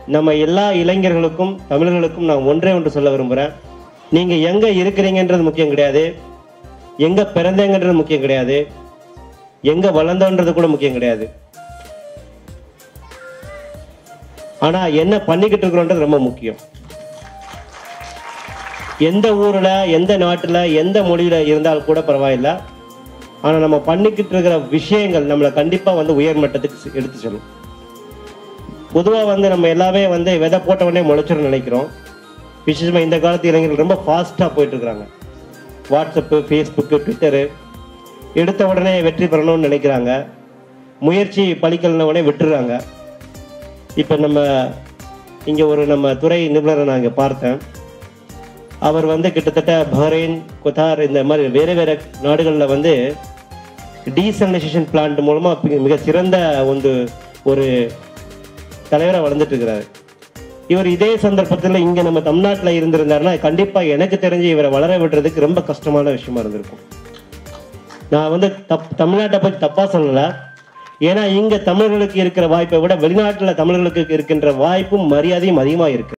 நம்ம எல்லா இளைஞர்களுக்கும் தமிழர்களுக்கும் நான் ஒன்றே ஒன்று சொல்ல விரும்புகிறேன் நீங்கள் எங்கே இருக்கிறீங்கன்றது முக்கியம் கிடையாது எங்கே பிறந்தேங்கன்றது முக்கியம் கிடையாது எங்கே வளர்ந்தோன்றது கூட முக்கியம் கிடையாது ஆனால் என்ன பண்ணிக்கிட்டு இருக்கிறோன்றது ரொம்ப முக்கியம் எந்த ஊரில் எந்த நாட்டில் எந்த மொழியில் இருந்தால் கூட பரவாயில்ல ஆனால் நம்ம பண்ணிக்கிட்டு இருக்கிற விஷயங்கள் நம்மளை கண்டிப்பாக வந்து உயர் மட்டத்துக்கு செ- எடுத்து செல்லும் பொதுவாக வந்து நம்ம எல்லாமே வந்து விதை போட்ட உடனே முளைச்சிரும் நினைக்கிறோம் விசேஷமாக இந்த காலத்து இளைஞர்கள் ரொம்ப ஃபாஸ்ட்டாக போயிட்டு இருக்கிறாங்க வாட்ஸ்அப்பு ஃபேஸ்புக்கு ட்விட்டரு எடுத்த உடனே வெற்றி பெறணும்னு நினைக்கிறாங்க முயற்சி பலிக்கலன உடனே விட்டுறாங்க இப்போ நம்ம இங்கே ஒரு நம்ம துறை நிபுணரை நான் இங்கே பார்த்தேன் அவர் வந்து கிட்டத்தட்ட பஹ்ரைன் குத்தார் இந்த மாதிரி வேறு வேறு நாடுகளில் வந்து டீசலினைசேஷன் பிளான்ட் மூலமாக மிக சிறந்த ಒಂದು ஒரு தலைவராக வளர்ந்துட்டு இருக்கிறாரு இவர் இதே சந்தர்ப்பத்தில் இங்கே நம்ம தமிழ்நாட்டில் இருந்திருந்தாருன்னா கண்டிப்பாக எனக்கு தெரிஞ்சு இவரை வளர விடுறதுக்கு ரொம்ப கஷ்டமான விஷயமா இருந்திருக்கும் நான் வந்து தப் தமிழ்நாட்டை பற்றி தப்பாக சொல்லலை ஏன்னா இங்கே தமிழர்களுக்கு இருக்கிற வாய்ப்பை விட வெளிநாட்டில் தமிழர்களுக்கு இருக்கின்ற வாய்ப்பும் மரியாதையும் அதிகமாக இருக்கு